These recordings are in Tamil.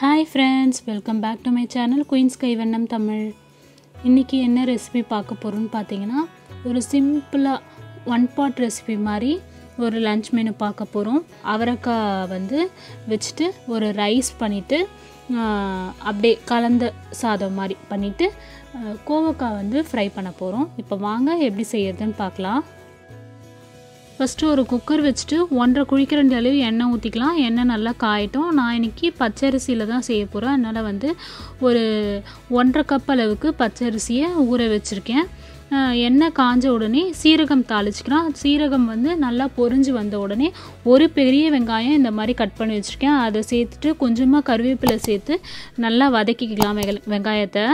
hi friends welcome back to my channel queens கைவண்ணம் தமிழ் இன்றைக்கி என்ன ரெசிபி பார்க்க போகிறோன்னு பார்த்தீங்கன்னா ஒரு சிம்பிளாக ஒன் பாட் ரெசிபி மாதிரி ஒரு லன்ச் மெனு பார்க்க போகிறோம் அவரைக்காய் வந்து வச்சுட்டு ஒரு ரைஸ் பண்ணிவிட்டு அப்படியே கலந்த சாதம் மாதிரி பண்ணிவிட்டு கோவக்காய் வந்து ஃப்ரை பண்ண போகிறோம் இப்போ வாங்க எப்படி செய்யறதுன்னு பார்க்கலாம் ஃபஸ்ட்டு ஒரு குக்கர் வச்சுட்டு ஒன்றரை குழிக்கரண்டி அளவு எண்ணெய் ஊற்றிக்கலாம் எண்ணெய் நல்லா காயட்டும் நான் இன்றைக்கி பச்சரிசியில் தான் செய்ய போகிறேன் அதனால் வந்து ஒரு ஒன்றரை கப் அளவுக்கு பச்சரிசியை ஊற வச்சுருக்கேன் எண்ணெய் காஞ்ச உடனே சீரகம் தாளிச்சிக்கலாம் சீரகம் வந்து நல்லா பொரிஞ்சு வந்த உடனே ஒரு பெரிய வெங்காயம் இந்த மாதிரி கட் பண்ணி வச்சுருக்கேன் அதை சேர்த்துட்டு கொஞ்சமாக கருவேப்பிலை சேர்த்து நல்லா வதக்கிக்கலாம் வெங்காயத்தை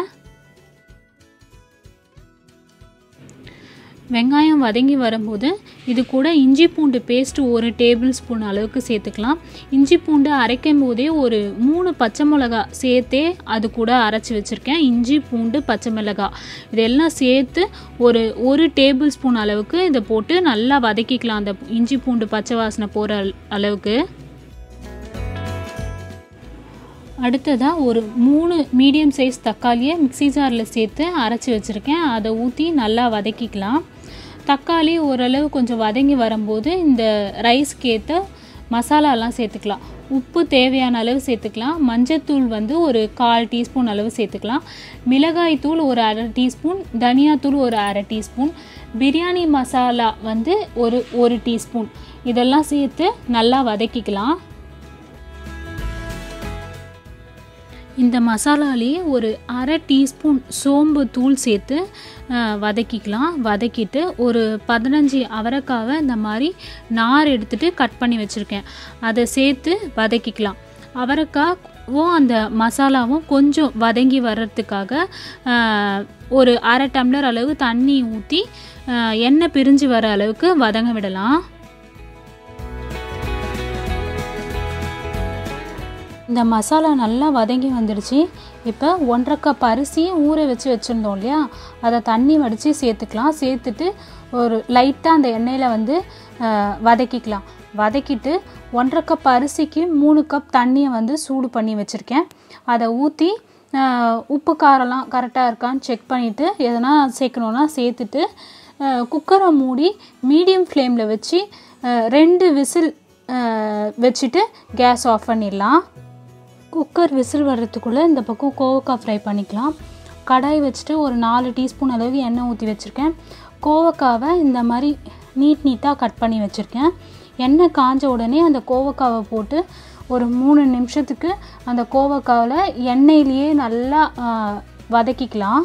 வெங்காயம் வதங்கி வரும்போது இது கூட இஞ்சி பூண்டு பேஸ்ட்டு ஒரு டேபிள் ஸ்பூன் அளவுக்கு சேர்த்துக்கலாம் இஞ்சி பூண்டு அரைக்கும் போதே ஒரு மூணு பச்சை மிளகா சேர்த்தே அது கூட அரைச்சி வச்சுருக்கேன் இஞ்சி பூண்டு பச்சை மிளகா இதெல்லாம் சேர்த்து ஒரு ஒரு டேபிள் ஸ்பூன் அளவுக்கு இதை போட்டு நல்லா வதக்கிக்கலாம் அந்த இஞ்சி பூண்டு பச்சை வாசனை போகிற அளவுக்கு அடுத்ததாக ஒரு மூணு மீடியம் சைஸ் தக்காளியை மிக்சி ஜாரில் சேர்த்து அரைச்சி வச்சுருக்கேன் அதை ஊற்றி நல்லா வதக்கிக்கலாம் தக்காளி ஓரளவு கொஞ்சம் வதங்கி வரும்போது இந்த ரைஸ்க்கு ஏற்ற மசாலாலாம் சேர்த்துக்கலாம் உப்பு தேவையான அளவு சேர்த்துக்கலாம் மஞ்சத்தூள் வந்து ஒரு கால் டீஸ்பூன் அளவு சேர்த்துக்கலாம் மிளகாய் தூள் ஒரு அரை டீஸ்பூன் தனியாத்தூள் ஒரு அரை டீஸ்பூன் பிரியாணி மசாலா வந்து ஒரு ஒரு டீஸ்பூன் இதெல்லாம் சேர்த்து நல்லா வதக்கிக்கலாம் இந்த மசாலாலேயே ஒரு அரை டீஸ்பூன் சோம்பு தூள் சேர்த்து வதக்கிக்கலாம் வதக்கிட்டு ஒரு பதினஞ்சு அவரைக்காவை இந்த மாதிரி நார் எடுத்துகிட்டு கட் பண்ணி வச்சுருக்கேன் அதை சேர்த்து வதக்கிக்கலாம் அவரைக்காவும் அந்த மசாலாவும் கொஞ்சம் வதங்கி வர்றதுக்காக ஒரு அரை டம்ளர் அளவு தண்ணி ஊற்றி எண்ணெய் பிரிஞ்சு வர அளவுக்கு வதங்க விடலாம் இந்த மசாலா நல்லா வதங்கி வந்துடுச்சு இப்போ ஒன்றரை கப் அரிசியும் ஊற வச்சு வச்சுருந்தோம் இல்லையா அதை தண்ணி வடித்து சேர்த்துக்கலாம் சேர்த்துட்டு ஒரு லைட்டாக அந்த எண்ணெயில் வந்து வதக்கிக்கலாம் வதக்கிட்டு ஒன்றரை கப் அரிசிக்கு மூணு கப் தண்ணியை வந்து சூடு பண்ணி வச்சுருக்கேன் அதை ஊற்றி உப்பு காரம்லாம் கரெக்டாக இருக்கான்னு செக் பண்ணிவிட்டு எதனா சேர்க்கணுன்னா சேர்த்துட்டு குக்கரை மூடி மீடியம் ஃப்ளேமில் வச்சு ரெண்டு விசில் வச்சுட்டு கேஸ் ஆஃப் பண்ணிடலாம் குக்கர் விசில் வர்றதுக்குள்ளே இந்த பக்கம் கோவக்காய் ஃப்ரை பண்ணிக்கலாம் கடாய் வச்சுட்டு ஒரு நாலு டீஸ்பூன் அளவு எண்ணெய் ஊற்றி வச்சுருக்கேன் கோவக்காவை இந்த மாதிரி நீட் நீட்டாக கட் பண்ணி வச்சுருக்கேன் எண்ணெய் காஞ்ச உடனே அந்த கோவக்காவை போட்டு ஒரு மூணு நிமிஷத்துக்கு அந்த கோவக்காவில் எண்ணெயிலேயே நல்லா வதக்கிக்கலாம்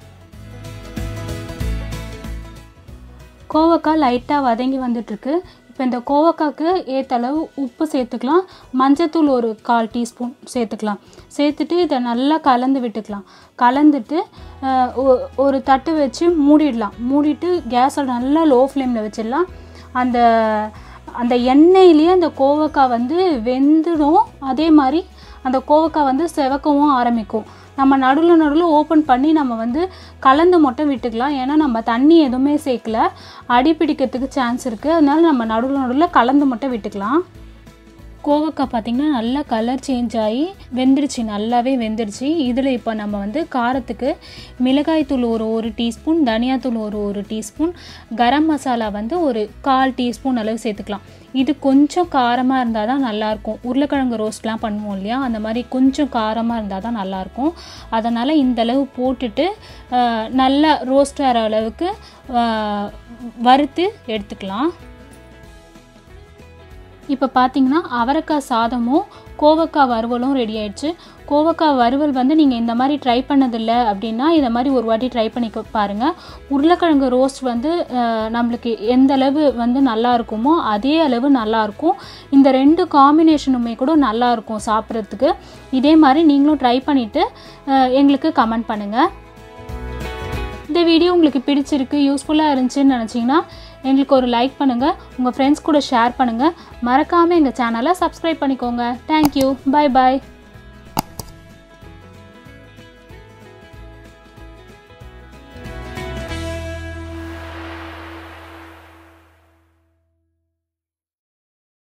கோவக்காய் லைட்டாக வதங்கி வந்துட்டுருக்கு இப்போ இந்த கோவக்காய்க்கு ஏற்ற அளவு உப்பு சேர்த்துக்கலாம் மஞ்சத்தூள் ஒரு கால் டீஸ்பூன் சேர்த்துக்கலாம் சேர்த்துட்டு இதை நல்லா கலந்து விட்டுக்கலாம் கலந்துட்டு ஒரு தட்டு வச்சு மூடிடலாம் மூடிட்டு கேஸை நல்லா லோ ஃப்ளேமில் வச்சிடலாம் அந்த அந்த எண்ணெயிலேயே அந்த கோவக்காய் வந்து வெந்துடும் அதே மாதிரி அந்த கோவக்காய் வந்து செவக்கவும் ஆரம்பிக்கும் நம்ம நடுவில் நடுவில் ஓப்பன் பண்ணி நம்ம வந்து கலந்து மட்டும் விட்டுக்கலாம் ஏன்னா நம்ம தண்ணி எதுவுமே சேர்க்கல அடி பிடிக்கிறதுக்கு சான்ஸ் இருக்குது அதனால நம்ம நடுவில் நடுவில் கலந்து மட்டும் விட்டுக்கலாம் கோவக்காய் பார்த்திங்கன்னா நல்லா கலர் சேஞ்ச் ஆகி வெந்துருச்சு நல்லாவே வெந்துருச்சு இதில் இப்போ நம்ம வந்து காரத்துக்கு மிளகாய்த்தூள் ஒரு ஒரு டீஸ்பூன் தனியாத்தூள் ஒரு ஒரு டீஸ்பூன் கரம் மசாலா வந்து ஒரு கால் டீஸ்பூன் அளவு சேர்த்துக்கலாம் இது கொஞ்சம் காரமாக இருந்தால் தான் நல்லாயிருக்கும் உருளைக்கிழங்கு ரோஸ்ட்லாம் பண்ணுவோம் இல்லையா அந்த மாதிரி கொஞ்சம் காரமாக இருந்தால் தான் நல்லாயிருக்கும் அதனால் இந்த அளவு போட்டுட்டு நல்லா ரோஸ்ட் ஆகிற அளவுக்கு வறுத்து எடுத்துக்கலாம் இப்போ பார்த்தீங்கன்னா அவரைக்காய் சாதமும் கோவக்காய் வறுவலும் ரெடி ஆயிடுச்சு கோவக்காய் வறுவல் வந்து நீங்கள் இந்த மாதிரி ட்ரை பண்ணதில்லை அப்படின்னா இதை மாதிரி ஒரு வாட்டி ட்ரை பண்ணி பாருங்கள் உருளைக்கிழங்கு ரோஸ்ட் வந்து நம்மளுக்கு எந்த அளவு வந்து நல்லா இருக்குமோ அதே அளவு நல்லாயிருக்கும் இந்த ரெண்டு காம்பினேஷனுமே கூட நல்லாயிருக்கும் சாப்பிட்றதுக்கு இதே மாதிரி நீங்களும் ட்ரை பண்ணிவிட்டு எங்களுக்கு கமெண்ட் பண்ணுங்கள் இந்த வீடியோ உங்களுக்கு பிடிச்சிருக்கு யூஸ்ஃபுல்லாக இருந்துச்சுன்னு நினச்சிங்கன்னா எங்களுக்கு ஒரு லைக் பண்ணுங்கள் உங்கள் ஃப்ரெண்ட்ஸ் கூட ஷேர் பண்ணுங்கள் மறக்காமல் எங்கள் சேனலை சப்ஸ்கிரைப் பண்ணிக்கோங்க தேங்க்யூ பாய் பாய்